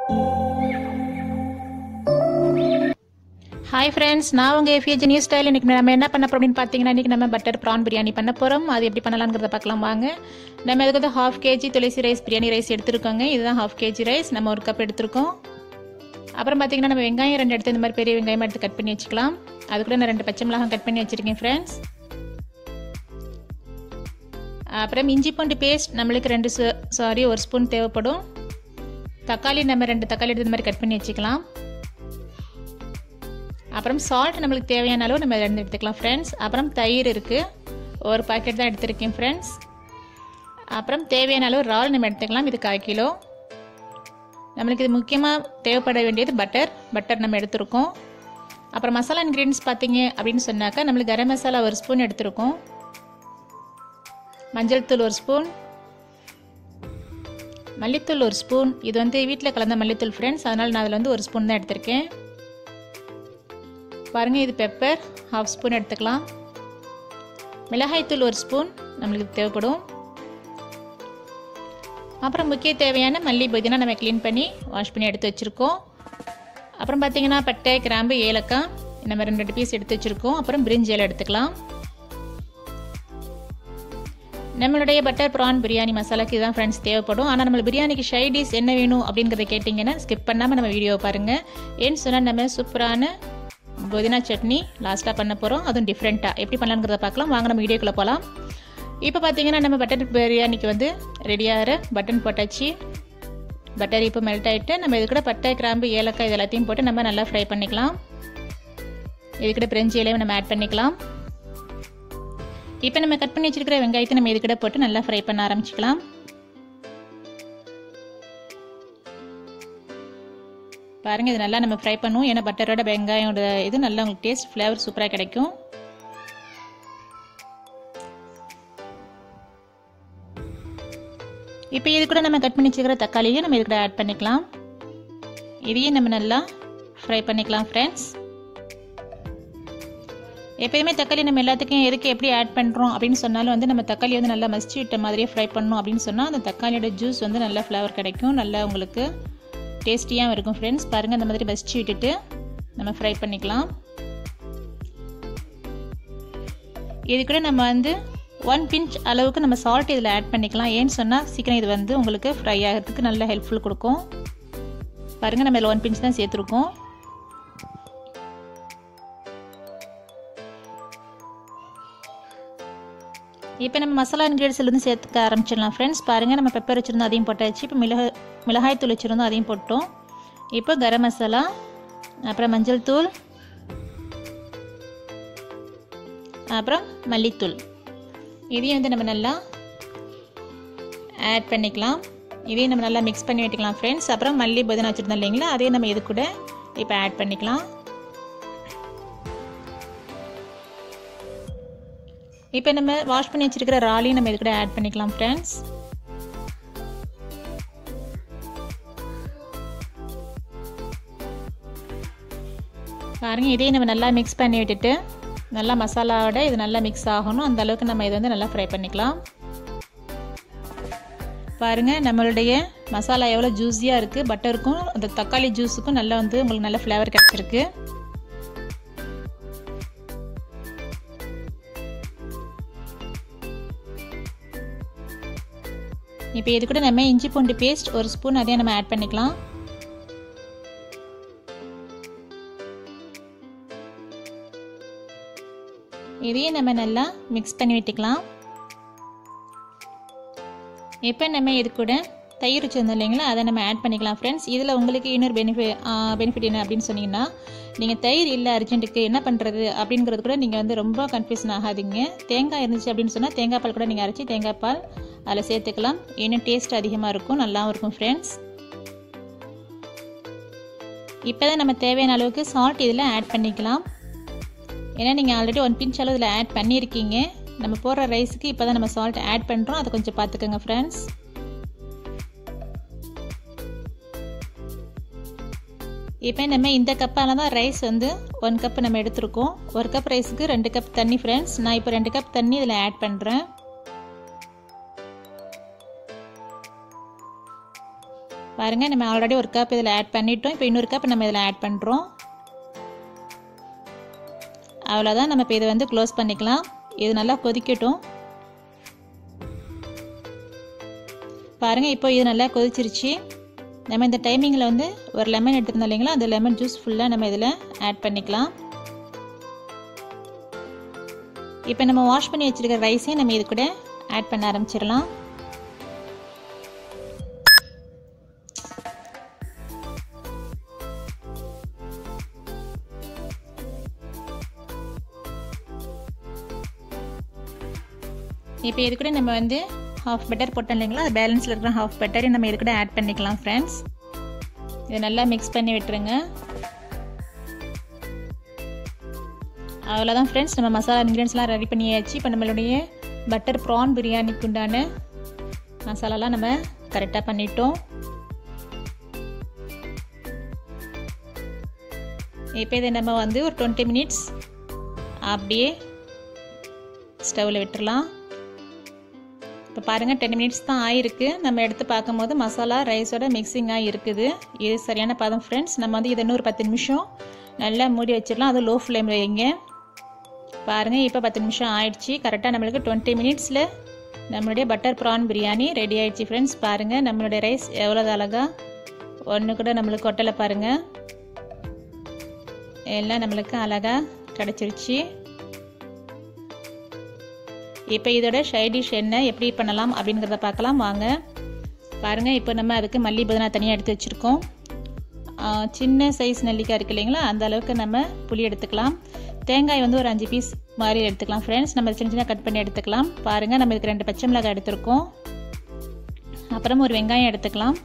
hi friends நான் உங்கள் எஃபிஎஜ் new style இன்றைக்கி நம்ம என்ன பண்ண போகிறோம் அப்படின்னு பார்த்தீங்கன்னா இன்றைக்கி நம்ம பட்டர் ப்ரான் பிரியாணி பண்ண போகிறோம் அது எப்படி பண்ணலாங்கிறத பார்க்கலாம் வாங்க நம்ம இதுக்கு வந்து half KG Tulsi rice biryani rice எடுத்துருக்கோங்க இதுதான் ஹாஃப் கேஜி ரைஸ் நம்ம ஒரு கப் எடுத்திருக்கோம் அப்புறம் பார்த்தீங்கன்னா நம்ம வெங்காயம் ரெண்டு எடுத்து இந்த மாதிரி பெரிய வெங்காயம் எடுத்து கட் பண்ணி வச்சுக்கலாம் அது கூட நான் ரெண்டு பச்சை மிளகாய் கட் பண்ணி வச்சுருக்கேன் ஃப்ரெண்ட்ஸ் அப்புறம் இஞ்சி பூண்டு பேஸ்ட் நம்மளுக்கு ரெண்டு சாரி ஒரு ஸ்பூன் தேவைப்படும் தக்காளி நம்ம ரெண்டு தக்காளி எடுத்து இந்த மாதிரி கட் பண்ணி வச்சுக்கலாம் அப்புறம் சால்ட் நம்மளுக்கு தேவையான அளவு நம்ம ரெண்டு எடுத்துக்கலாம் ஃப்ரெண்ட்ஸ் அப்புறம் தயிர் இருக்குது ஒரு பாக்கெட் தான் எடுத்திருக்கேன் ஃப்ரெண்ட்ஸ் அப்புறம் தேவையான அளவு இறால் நம்ம எடுத்துக்கலாம் இது கால் கிலோ நம்மளுக்கு இது முக்கியமாக தேவைப்பட வேண்டியது பட்டர் பட்டர் நம்ம எடுத்திருக்கோம் அப்புறம் மசாலா இன்க்ரீடியன்ஸ் பார்த்தீங்க அப்படின்னு சொன்னாக்கா நம்மளுக்கு கரம் மசாலா ஒரு ஸ்பூன் எடுத்திருக்கோம் மஞ்சள் தூள் ஒரு ஸ்பூன் மல்லித்தூள் ஒரு ஸ்பூன் இது வந்து வீட்டில் கலந்த மல்லித்தூள் ஃப்ரெண்ட்ஸ் அதனால் நான் அதில் வந்து ஒரு ஸ்பூன் தான் எடுத்திருக்கேன் பாருங்கள் இது பெப்பர் ஹாஃப் ஸ்பூன் எடுத்துக்கலாம் மிளகாய்த்தூள் ஒரு ஸ்பூன் நம்மளுக்கு தேவைப்படும் அப்புறம் முக்கிய தேவையான மல்லி புதினா நம்ம க்ளீன் பண்ணி வாஷ் பண்ணி எடுத்து வச்சுருக்கோம் அப்புறம் பார்த்தீங்கன்னா பட்டை கிராம்பு ஏலக்காய் நம்ம ரெண்டு ரெண்டு பீஸ் எடுத்து வச்சுருக்கோம் அப்புறம் பிரிஞ்சி இலை எடுத்துக்கலாம் நம்மளுடைய பட்டர் ப்ரான் பிரியாணி மசாலாக்கு இதுதான் ஃப்ரெண்ட்ஸ் தேவைப்படும் ஆனால் நம்ம பிரியாணிக்கு ஷைடிஸ் என்ன வேணும் அப்படிங்கிறத கேட்டிங்கன்னா ஸ்கிப் பண்ணாமல் நம்ம வீடியோ பாருங்கள் ஏன்னு சொன்னால் நம்ம சூப்பரான புதினா சட்னி லாஸ்ட்டாக பண்ண போகிறோம் அதுவும் டிஃப்ரெண்ட்டாக எப்படி பண்ணலாங்கிறத பார்க்கலாம் வாங்க நம்ம வீடியோக்குள்ளே போகலாம் இப்போ பார்த்தீங்கன்னா நம்ம பட்டர் பிரியாணிக்கு வந்து ரெடியாகிற பட்டன் போட்டாச்சு பட்டர் இப்போ மெல்ட் ஆகிட்டு நம்ம இது கூட பட்டை கிராம்பு ஏலக்காய் இது எல்லாத்தையும் போட்டு நம்ம நல்லா ஃப்ரை பண்ணிக்கலாம் இது கூட பிரெஞ்சு இலையும் நம்ம ஆட் பண்ணிக்கலாம் இப்போ நம்ம கட் பண்ணி வச்சிருக்கிற வெங்காயத்தை நம்ம இது கூட போட்டு நல்லா ஃப்ரை பண்ண ஆரம்பிச்சிக்கலாம் பாருங்கள் இது நல்லா நம்ம ஃப்ரை பண்ணுவோம் ஏன்னா பட்டரோட வெங்காயோட இது நல்லா உங்களுக்கு டேஸ்ட் ஃப்ளேவர் சூப்பராக கிடைக்கும் இப்போ இது கூட நம்ம கட் பண்ணி வச்சுக்கிற தக்காளியும் நம்ம இது கூட ஆட் பண்ணிக்கலாம் இதையும் நம்ம நல்லா ஃப்ரை பண்ணிக்கலாம் ஃப்ரெண்ட்ஸ் எப்போயுமே தக்காளி நம்ம எல்லாத்துக்கும் எதுக்கு எப்படி ஆட் பண்ணுறோம் அப்படின்னு சொன்னாலும் வந்து நம்ம தக்காளி வந்து நல்லா மசிச்சு விட்ட மாதிரியே ஃப்ரை பண்ணணும் அப்படின்னு சொன்னால் அந்த தக்காளியோட ஜூஸ் வந்து நல்லா ஃப்ளேவர் கிடைக்கும் நல்லா உங்களுக்கு டேஸ்டியாகவும் இருக்கும் ஃப்ரெண்ட்ஸ் பாருங்கள் இந்த மாதிரி மசிச்சு விட்டுட்டு நம்ம ஃப்ரை பண்ணிக்கலாம் இது கூட நம்ம வந்து ஒன் பிஞ்ச் அளவுக்கு நம்ம சால்ட் இதில் ஆட் பண்ணிக்கலாம் ஏன்னு சொன்னால் சீக்கிரம் இது வந்து உங்களுக்கு ஃப்ரை ஆகிறதுக்கு நல்ல ஹெல்ப்ஃபுல் கொடுக்கும் பாருங்கள் நம்ம இதில் ஒன் பிஞ்ச் தான் சேர்த்துருக்கோம் இப்போ நம்ம மசாலா இன்க்ரீடியன்ஸ்லேருந்து சேர்த்துக்க ஆரம்பிச்சிடலாம் ஃப்ரெண்ட்ஸ் பாருங்கள் நம்ம பெப்பர் வச்சுருந்தோம் அதையும் போட்டாச்சு இப்போ மிளகு மிளகாய் தூள் வச்சுருந்தோம் அதையும் போட்டோம் இப்போ கரம் மசாலா அப்புறம் மஞ்சள் தூள் அப்புறம் மல்லித்தூள் இதையும் வந்து நம்ம நல்லா ஆட் பண்ணிக்கலாம் இதையும் நம்ம நல்லா மிக்ஸ் பண்ணி விட்டுக்கலாம் ஃப்ரெண்ட்ஸ் அப்புறம் மல்லி புதினா வச்சுருந்தோம் இல்லைங்களா அதையும் நம்ம இது கூட இப்போ ஆட் பண்ணிக்கலாம் இப்போ நம்ம வாஷ் பண்ணி வச்சுருக்கிற ராலையும் நம்ம இது கூட ஆட் பண்ணிக்கலாம் ஃப்ரெண்ட்ஸ் பாருங்க இதையும் நம்ம நல்லா மிக்ஸ் பண்ணி விட்டுட்டு நல்லா மசாலாவோட இது நல்லா மிக்ஸ் ஆகணும் அந்த அளவுக்கு நம்ம இதை வந்து நல்லா ஃப்ரை பண்ணிக்கலாம் பாருங்கள் நம்மளுடைய மசாலா எவ்வளோ ஜூஸியாக இருக்குது பட்டருக்கும் அந்த தக்காளி ஜூஸுக்கும் நல்லா வந்து உங்களுக்கு நல்ல ஃப்ளேவர் கிடச்சிருக்கு இப்போ இது கூட நம்ம இஞ்சி பூண்டு பேஸ்ட் ஒரு ஸ்பூன் அதையும் நம்ம ஆட் பண்ணிக்கலாம் இதையும் நம்ம நல்லா மிக்ஸ் பண்ணி விட்டுக்கலாம் இப்போ நம்ம இது கூட தயிர் வச்சுருந்தோம் இல்லைங்களா அதை நம்ம ஆட் பண்ணிக்கலாம் ஃப்ரெண்ட்ஸ் இதில் உங்களுக்கு இன்னொரு பெனிஃபிட் பெனிஃபிட் என்ன அப்படின்னு சொன்னீங்கன்னா நீங்கள் தயிர் இல்லை அர்ஜென்ட்டுக்கு என்ன பண்ணுறது அப்படிங்கிறது கூட நீங்கள் வந்து ரொம்ப கன்ஃபியூஷன் ஆகாதீங்க தேங்காய் இருந்துச்சு அப்படின்னு சொன்னால் தேங்காய் பால் கூட நீங்கள் அரைச்சி தேங்காய் பால் அதில் சேர்த்துக்கலாம் இன்னும் டேஸ்ட் அதிகமாக இருக்கும் நல்லாவும் இருக்கும் ஃப்ரெண்ட்ஸ் இப்போ தான் நம்ம தேவையான அளவுக்கு சால்ட் இதில் ஆட் பண்ணிக்கலாம் ஏன்னா நீங்கள் ஆல்ரெடி ஒன் பிஞ்ச் அளவு இதில் ஆட் பண்ணியிருக்கீங்க நம்ம போடுற ரைஸுக்கு இப்போ தான் நம்ம சால்ட் ஆட் பண்ணுறோம் அதை கொஞ்சம் பார்த்துக்கோங்க ஃப்ரெண்ட்ஸ் இப்போ நம்ம இந்த கப்பால் தான் ரைஸ் வந்து ஒன் கப் நம்ம எடுத்திருக்கோம் ஒரு கப் ரைஸுக்கு ரெண்டு கப் தண்ணி ஃப்ரெண்ட்ஸ் நான் இப்போ ரெண்டு கப் தண்ணி இதில் ஆட் பண்ணுறேன் பாருங்கள் நம்ம ஆல்ரெடி ஒரு கப் இதில் ஆட் பண்ணிட்டோம் இப்போ இன்னொரு கப் நம்ம இதில் ஆட் பண்ணுறோம் அவ்வளோதான் நம்ம இப்போ இதை வந்து க்ளோஸ் பண்ணிக்கலாம் இது நல்லா கொதிக்கட்டும் பாருங்கள் இப்போ இது நல்லா கொதிச்சிருச்சு நம்ம இந்த டைமிங்கில் வந்து ஒரு லெமன் எடுத்துருந்தோம் இல்லைங்களா அந்த லெமன் ஜூஸ் ஃபுல்லாக நம்ம இதில் ஆட் பண்ணிக்கலாம் இப்போ நம்ம வாஷ் பண்ணி வச்சுருக்கிற ரைஸையும் நம்ம இது கூட ஆட் பண்ண ஆரம்பிச்சிடலாம் இப்போ இது கூட நம்ம வந்து ஹாஃப் பெட்டர் போட்டோம் இல்லைங்களா அது பேலன்ஸில் இருக்கிற ஹாஃப் பெட்டரையும் நம்ம இது கூட ஆட் பண்ணிக்கலாம் ஃப்ரெண்ட்ஸ் இதை நல்லா மிக்ஸ் பண்ணி விட்டுருங்க அவ்வளோதான் ஃப்ரெண்ட்ஸ் நம்ம மசாலா இன்க்ரீடியன்ஸ்லாம் ரெடி பண்ணியாச்சு இப்போ நம்மளுடைய பட்டர் ப்ரான் பிரியாணிக்கு உண்டான மசாலாலாம் நம்ம கரெக்டாக பண்ணிட்டோம் இப்போ இதை நம்ம வந்து ஒரு டுவெண்ட்டி மினிட்ஸ் அப்படியே ஸ்டவ்வில் விட்டுறலாம் இப்போ பாருங்கள் டென் மினிட்ஸ் தான் ஆயிருக்கு நம்ம எடுத்து பார்க்கும்போது மசாலா ரைஸோட மிக்சிங்காக இருக்குது இது சரியான பதம் ஃப்ரெண்ட்ஸ் நம்ம வந்து இதை இன்னொரு பத்து நிமிஷம் நல்லா மூடி வச்சிடலாம் அது லோ ஃப்ளேமில் வைங்க பாருங்கள் இப்போ பத்து நிமிஷம் ஆயிடுச்சு கரெக்டாக நம்மளுக்கு டுவெண்ட்டி மினிட்ஸில் நம்மளுடைய பட்டர் ப்ரான் பிரியாணி ரெடி ஆயிடுச்சு ஃப்ரெண்ட்ஸ் பாருங்கள் நம்மளுடைய ரைஸ் எவ்வளோ அழகாக ஒன்று கூட நம்மளுக்கு ஒட்டலை பாருங்கள் எல்லாம் நம்மளுக்கு அழகாக கிடச்சிருச்சு இப்போ இதோட சைடிஷ் என்ன எப்படி பண்ணலாம் அப்படிங்கிறத பார்க்கலாம் வாங்க பாருங்கள் இப்போ நம்ம அதுக்கு மல்லி புதினா தனியாக எடுத்து வச்சுருக்கோம் சின்ன சைஸ் நெல்லிக்காய் இருக்குது இல்லைங்களா அந்த அளவுக்கு நம்ம புளி எடுத்துக்கலாம் தேங்காய் வந்து ஒரு அஞ்சு பீஸ் மாதிரி எடுத்துக்கலாம் ஃப்ரெண்ட்ஸ் நம்ம சின்ன சின்ன கட் பண்ணி எடுத்துக்கலாம் பாருங்கள் நம்ம இதுக்கு ரெண்டு பச்சை மிளகாய் எடுத்திருக்கோம் அப்புறம் ஒரு வெங்காயம் எடுத்துக்கலாம்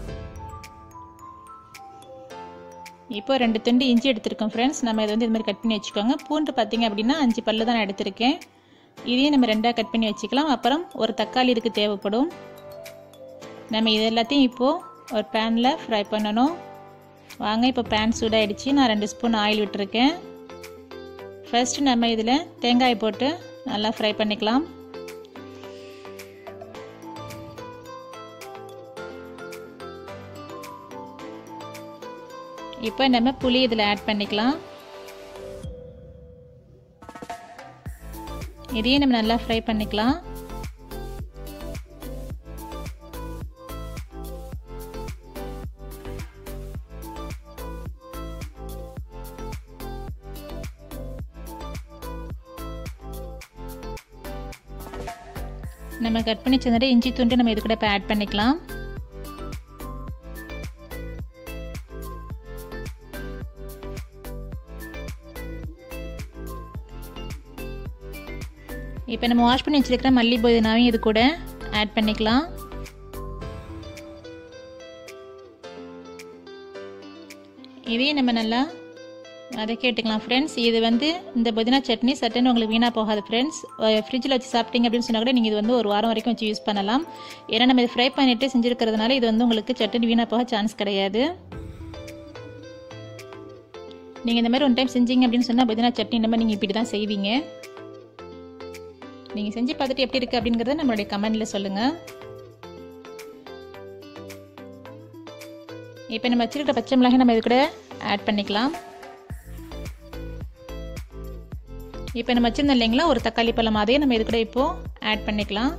இப்போ ரெண்டு துண்டு இஞ்சி எடுத்திருக்கோம் ஃப்ரெண்ட்ஸ் நம்ம இதை வந்து இது மாதிரி கட் பண்ணி வச்சுக்கோங்க பூண்டு பார்த்தீங்க அப்படின்னா அஞ்சு பல்லு தான் நான் எடுத்திருக்கேன் இதையும் நம்ம ரெண்டாக கட் பண்ணி வச்சுக்கலாம் அப்புறம் ஒரு தக்காளி இதுக்கு தேவைப்படும் நம்ம இது எல்லாத்தையும் இப்போது ஒரு பேனில் ஃப்ரை பண்ணணும் வாங்க இப்போ பேன் சூடாகிடுச்சு நான் ரெண்டு ஸ்பூன் ஆயில் விட்டுருக்கேன் ஃபர்ஸ்ட்டு நம்ம இதில் தேங்காய் போட்டு நல்லா ஃப்ரை பண்ணிக்கலாம் இப்போ நம்ம புளி இதில் ஆட் பண்ணிக்கலாம் இதையும் நம்ம நல்லா ஃப்ரை பண்ணிக்கலாம் நம்ம கட் பண்ணி வச்சிருந்த இஞ்சி துண்டு நம்ம இது கூட இப்போ ஆட் பண்ணிக்கலாம் இப்போ நம்ம வாஷ் பண்ணி வச்சிருக்கிற மல்லி புதினாவையும் இது கூட ஆட் பண்ணிக்கலாம் இதையும் நம்ம நல்லா அதை கேட்டுக்கலாம் ஃப்ரெண்ட்ஸ் இது வந்து இந்த புதினா சட்னி சட்டுன்னு உங்களுக்கு வீணாக போகாது ஃப்ரெண்ட்ஸ் ஃப்ரிட்ஜில் வச்சு சாப்பிட்டீங்க அப்படின்னு சொன்னால் கூட நீங்கள் இது வந்து ஒரு வாரம் வரைக்கும் வச்சு யூஸ் பண்ணலாம் ஏன்னா நம்ம இது ஃப்ரை பண்ணிவிட்டு செஞ்சுருக்கிறதுனால இது வந்து உங்களுக்கு சட்னி வீணாக போக சான்ஸ் கிடையாது நீங்கள் இந்த மாதிரி ஒன் டைம் செஞ்சீங்க அப்படின்னு சொன்னால் புதினா சட்னி இந்த மாதிரி நீங்கள் இப்படி தான் செய்வீங்க நீங்கள் செஞ்சு பார்த்துட்டு எப்படி இருக்குது அப்படிங்கிறத நம்மளுடைய கமெண்டில் சொல்லுங்கள் இப்போ நம்ம வச்சுருக்க பச்சை மிளகாய் நம்ம இது கூட ஆட் பண்ணிக்கலாம் இப்போ நம்ம வச்சுருந்தோம் இல்லைங்களா ஒரு தக்காளி பழம் அதே நம்ம இது கூட இப்போது ஆட் பண்ணிக்கலாம்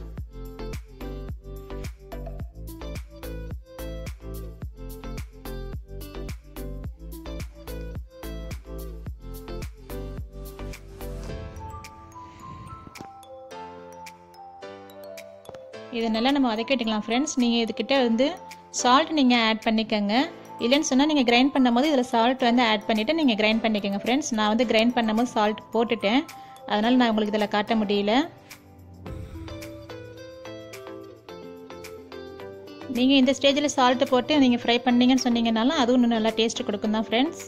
இதை நல்லா நம்ம வதக்கிட்டுக்கலாம் ஃப்ரெண்ட்ஸ் நீங்கள் இதுக்கிட்ட வந்து சால்ட் நீங்கள் ஆட் பண்ணிக்கோங்க இல்லைன்னு சொன்னால் நீங்கள் கிரைண்ட் பண்ணும்போது இதில் சால்ட் வந்து ஆட் பண்ணிவிட்டு நீங்கள் கிரைண்ட் பண்ணிக்கோங்க ஃப்ரெண்ட்ஸ் நான் வந்து கிரைண்ட் பண்ணும்போது சால்ட் போட்டுட்டேன் அதனால் நான் உங்களுக்கு இதில் காட்ட முடியல நீங்கள் இந்த ஸ்டேஜில் சால்ட்டு போட்டு நீங்கள் ஃப்ரை பண்ணீங்கன்னு சொன்னீங்கனாலும் அதுவும் இன்னும் நல்லா டேஸ்ட் கொடுக்கும் தான் ஃப்ரெண்ட்ஸ்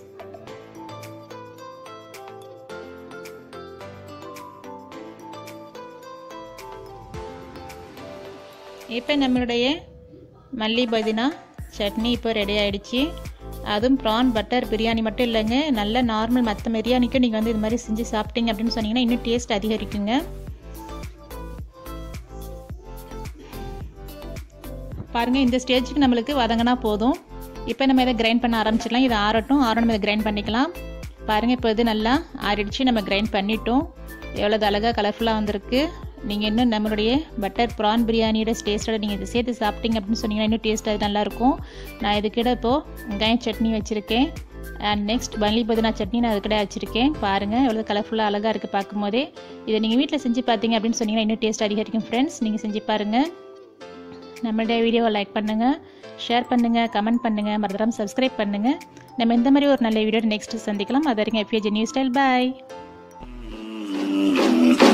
இப்போ நம்மளுடைய மல்லி புதினா சட்னி இப்போ ரெடி ஆகிடுச்சு அதுவும் ப்ரான் பட்டர் பிரியாணி மட்டும் இல்லைங்க நல்ல நார்மல் மற்ற பிரியாணிக்கும் நீங்கள் வந்து இது மாதிரி செஞ்சு சாப்பிட்டீங்க அப்படின்னு சொன்னீங்கன்னா இன்னும் டேஸ்ட் அதிகரிக்குங்க பாருங்கள் இந்த ஸ்டேஜுக்கு நம்மளுக்கு வதங்கினா போதும் இப்போ நம்ம இதை கிரைண்ட் பண்ண ஆரம்பிச்சிடலாம் இதை ஆறட்டும் ஆறணும் இதை கிரைண்ட் பண்ணிக்கலாம் பாருங்கள் இப்போ இது நல்லா ஆறிடுச்சு நம்ம கிரைண்ட் பண்ணிட்டோம் எவ்வளோ அழகாக கலர்ஃபுல்லாக வந்திருக்கு நீங்கள் இன்னும் நம்மளுடைய பட்டர் ப்ரான் பிரியாணியோட டேஸ்ட்டோட நீங்கள் இதை சேர்த்து சாப்பிட்டீங்க அப்படின்னு சொன்னீங்கன்னா இன்னும் டேஸ்ட்டாக நல்லாயிருக்கும் நான் இதுக்கிட்ட இப்போது வெங்காயம் சட்னி வச்சுருக்கேன் அண்ட் நெக்ஸ்ட் பள்ளி புதினா சட்னி நான் அதுக்கிட்ட வச்சுருக்கேன் பாருங்கள் எவ்வளோ கலர்ஃபுல்லாக அழகாக இருக்குது பார்க்கும்போதே இதை நீங்கள் வீட்டில் செஞ்சு பார்த்தீங்க அப்படின்னு சொன்னீங்கன்னா இன்னும் டேஸ்ட் அதிகரிக்கும் ஃப்ரெண்ட்ஸ் நீங்கள் செஞ்சு பாருங்கள் நம்மளுடைய வீடியோவை லைக் பண்ணுங்கள் ஷேர் பண்ணுங்கள் கமெண்ட் பண்ணுங்கள் மறந்துடாமல் சப்ஸ்கிரைப் பண்ணுங்கள் நம்ம இந்த மாதிரி ஒரு நல்ல வீடியோ நெக்ஸ்ட் சந்திக்கலாம் அது வரைக்கும் எஃப்ஏஜி நியூஸ் ஸ்டைல் பாய்